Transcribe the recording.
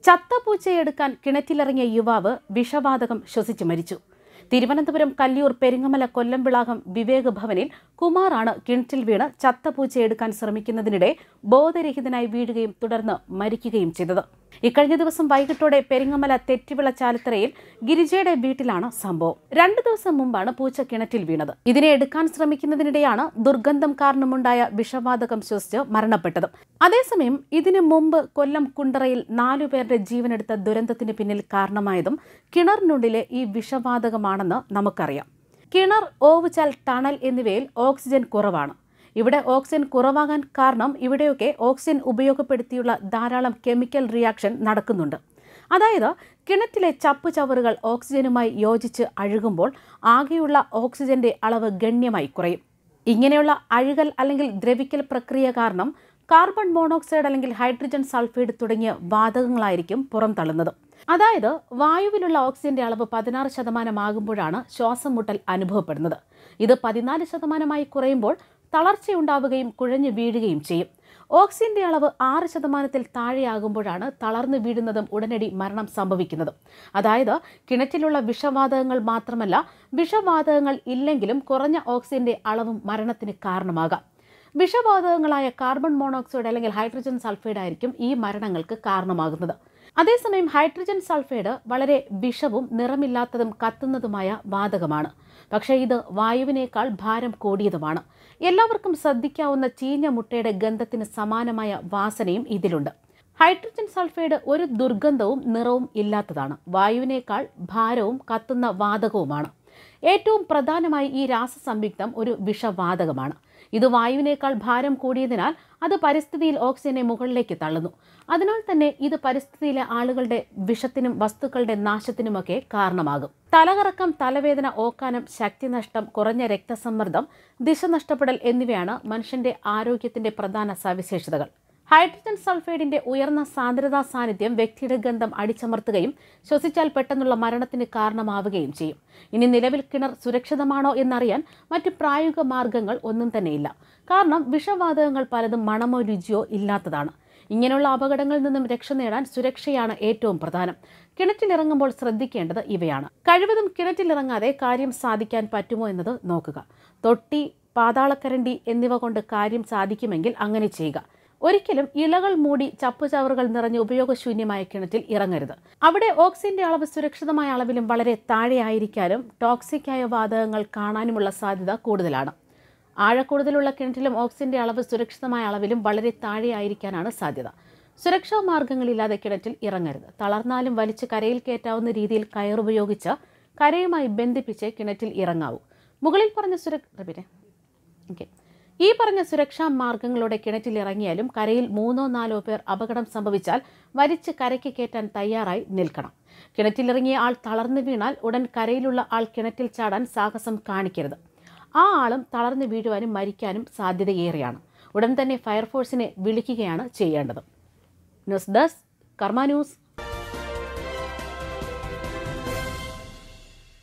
ചത്ത പൂച്ചയെടുക്കാൻ കിണറ്റിലിറങ്ങിയ യുവാവ് വിഷവാതകം ശ്വസിച്ചു മരിച്ചു തിരുവനന്തപുരം കല്ലിയൂർ പെരിങ്ങമല കൊല്ലംവിളാകം വിവേക് ഭവനിൽ കുമാറാണ് കിണറ്റിൽ വീണ് ചത്ത പൂച്ചയെടുക്കാൻ ശ്രമിക്കുന്നതിനിടെ ബോധരഹിതനായി വീഴുകയും തുടർന്ന് മരിക്കുകയും ചെയ്തത് ഇക്കഴിഞ്ഞ ദിവസം വൈകിട്ടോടെ പെരിങ്ങമല തെറ്റിവിള ചാലത്തറയിൽ ഗിരിജയുടെ വീട്ടിലാണ് സംഭവം രണ്ടു ദിവസം മുമ്പാണ് പൂച്ച കിണറ്റിൽ വീണത് ഇതിനെ എടുക്കാൻ ശ്രമിക്കുന്നതിനിടെയാണ് ദുർഗന്ധം കാരണമുണ്ടായ വിഷവാതകം ശ്വസിച്ച് മരണപ്പെട്ടത് അതേസമയം ഇതിനു മുമ്പ് കൊല്ലം കുണ്ടറയിൽ നാലുപേരുടെ ജീവനെടുത്ത ദുരന്തത്തിന് പിന്നിൽ കാരണമായതും കിണറിനുള്ളിലെ ഈ വിഷവാതകമാണെന്ന് നമുക്കറിയാം കിണർ ഓവുചാൽ ടണൽ എന്നിവയിൽ ഓക്സിജൻ കുറവാണ് ഇവിടെ ഓക്സിജൻ കുറവാകാൻ കാരണം ഇവിടെയൊക്കെ ഓക്സിജൻ ഉപയോഗപ്പെടുത്തിയുള്ള ധാരാളം കെമിക്കൽ റിയാക്ഷൻ നടക്കുന്നുണ്ട് അതായത് കിണറ്റിലെ ചപ്പ് ചവറുകൾ ഓക്സിജനുമായി യോജിച്ച് അഴുകുമ്പോൾ ആകെയുള്ള ഓക്സിജന്റെ അളവ് ഗണ്യമായി കുറയും ഇങ്ങനെയുള്ള അഴുകൽ അല്ലെങ്കിൽ ദ്രവിക്കൽ പ്രക്രിയ കാരണം കാർബൺ മോണോക്സൈഡ് അല്ലെങ്കിൽ ഹൈഡ്രജൻ സൾഫൈഡ് തുടങ്ങിയ വാതകങ്ങളായിരിക്കും പുറംതള്ളുന്നത് അതായത് വായുവിലുള്ള ഓക്സിജന്റെ അളവ് പതിനാറ് ശതമാനമാകുമ്പോഴാണ് ശ്വാസം മുട്ടൽ അനുഭവപ്പെടുന്നത് ഇത് പതിനാല് ശതമാനമായി കുറയുമ്പോൾ തളർച്ചയുണ്ടാവുകയും കുഴഞ്ഞു വീഴുകയും ചെയ്യും ഓക്സിജന്റെ അളവ് ആറ് ശതമാനത്തിൽ താഴെയാകുമ്പോഴാണ് തളർന്നു വീഴുന്നതും ഉടനടി മരണം സംഭവിക്കുന്നതും അതായത് കിണറ്റിലുള്ള വിഷവാതകങ്ങൾ മാത്രമല്ല വിഷവാതകങ്ങൾ ഇല്ലെങ്കിലും കുറഞ്ഞ ഓക്സിജന്റെ അളവും മരണത്തിന് കാരണമാകാം വിഷവാതകങ്ങളായ കാർബൺ മോണോക്സൈഡ് അല്ലെങ്കിൽ ഹൈഡ്രജൻ സൾഫൈഡ് ആയിരിക്കും ഈ മരണങ്ങൾക്ക് കാരണമാകുന്നത് അതേസമയം ഹൈഡ്രജൻ സൾഫൈഡ് വളരെ വിഷവും നിറമില്ലാത്തതും കത്തുന്നതുമായ വാതകമാണ് പക്ഷേ ഇത് വായുവിനേക്കാൾ ഭാരം കൂടിയതുമാണ് എല്ലാവർക്കും ശ്രദ്ധിക്കാവുന്ന ചീഞ്ഞ മുട്ടയുടെ ഗന്ധത്തിന് സമാനമായ വാസനയും ഇതിലുണ്ട് ഹൈഡ്രജൻ സൾഫൈഡ് ഒരു ദുർഗന്ധവും നിറവും ഇല്ലാത്തതാണ് വായുവിനേക്കാൾ ഭാരവും കത്തുന്ന വാതകവുമാണ് ഏറ്റവും പ്രധാനമായി ഈ രാസസംയുക്തം ഒരു വിഷവാതകമാണ് ഇത് വായുവിനേക്കാൾ ഭാരം കൂടിയതിനാൽ അത് പരിസ്ഥിതിയിൽ ഓക്സിജനെ മുകളിലേക്ക് തള്ളുന്നു അതിനാൽ തന്നെ ഇത് പരിസ്ഥിതിയിലെ ആളുകളുടെ വിഷത്തിനും വസ്തുക്കളുടെ നാശത്തിനുമൊക്കെ കാരണമാകും തലകറക്കം തലവേദന ഓക്കാനം ശക്തിനഷ്ടം കുറഞ്ഞ രക്തസമ്മർദ്ദം ദിശ നഷ്ടപ്പെടൽ എന്നിവയാണ് മനുഷ്യന്റെ ആരോഗ്യത്തിന്റെ പ്രധാന സവിശേഷതകൾ ഹൈഡ്രജൻ സൾഫൈഡിന്റെ ഉയർന്ന സാന്ദ്രതാ സാന്നിധ്യം വ്യക്തിയുടെ ഗന്ധം അടിച്ചമർത്തുകയും ശ്വസിച്ചാൽ പെട്ടെന്നുള്ള മരണത്തിന് കാരണമാവുകയും ചെയ്യും ഇനി നിലവിൽ കിണർ സുരക്ഷിതമാണോ എന്നറിയാൻ മറ്റ് പ്രായോഗിക മാർഗങ്ങൾ ഒന്നും തന്നെയില്ല കാരണം വിഷവാതകങ്ങൾ പലതും മണമോ രുചിയോ ഇല്ലാത്തതാണ് ഇങ്ങനെയുള്ള അപകടങ്ങളിൽ നിന്നും രക്ഷ നേടാൻ സുരക്ഷയാണ് ഏറ്റവും പ്രധാനം കിണറ്റിലിറങ്ങുമ്പോൾ ശ്രദ്ധിക്കേണ്ടത് ഇവയാണ് കഴിവതും കിണറ്റിലിറങ്ങാതെ കാര്യം സാധിക്കാൻ പറ്റുമോ എന്നത് നോക്കുക തൊട്ടി പാതാളക്കരണ്ടി എന്നിവ കൊണ്ട് കാര്യം സാധിക്കുമെങ്കിൽ അങ്ങനെ ചെയ്യുക ഒരിക്കലും ഇലകൾ മൂടി ചപ്പുചവറുകൾ നിറഞ്ഞ് ഉപയോഗശൂന്യമായ കിണറ്റിൽ ഇറങ്ങരുത് അവിടെ ഓക്സിജന്റെ അളവ് സുരക്ഷിതമായ അളവിലും വളരെ താഴെയായിരിക്കാനും ടോക്സിക്കായ വാതകങ്ങൾ കാണാനുമുള്ള സാധ്യത കൂടുതലാണ് ആഴക്കൂടുതലുള്ള കിണറ്റിലും ഓക്സിജന്റെ അളവ് സുരക്ഷിതമായ അളവിലും വളരെ താഴെയായിരിക്കാനാണ് സാധ്യത സുരക്ഷാ മാർഗങ്ങളില്ലാതെ കിണറ്റിൽ ഇറങ്ങരുത് തളർന്നാലും വലിച്ച് കരയിൽ കയറ്റാവുന്ന രീതിയിൽ കയറുപയോഗിച്ച് കരയുമായി ബന്ധിപ്പിച്ച് കിണറ്റിൽ ഇറങ്ങാവൂ മുകളിൽ പറഞ്ഞ സുരക്ഷ പിന്നെ ഓക്കെ ഈ പറഞ്ഞ സുരക്ഷാ മാർഗങ്ങളോടെ കിണറ്റിൽ ഇറങ്ങിയാലും കരയിൽ മൂന്നോ നാലോ പേർ അപകടം സംഭവിച്ചാൽ വലിച്ച് കരയ്ക്ക് കയറ്റാൻ തയ്യാറായി നിൽക്കണം കിണറ്റിലിറങ്ങിയ ആൾ തളർന്നു വീണാൽ ഉടൻ കരയിലുള്ള ആൾ കിണറ്റിൽ ചാടാൻ സാഹസം കാണിക്കരുത് ആ ആളും തളർന്നു വീഴുവാനും മരിക്കാനും സാധ്യതയേറെയാണ് ഉടൻ തന്നെ ഫയർഫോഴ്സിനെ വിളിക്കുകയാണ് ചെയ്യേണ്ടത് ന്യൂസ് ഡെസ്ക് കർമ്മ ന്യൂസ്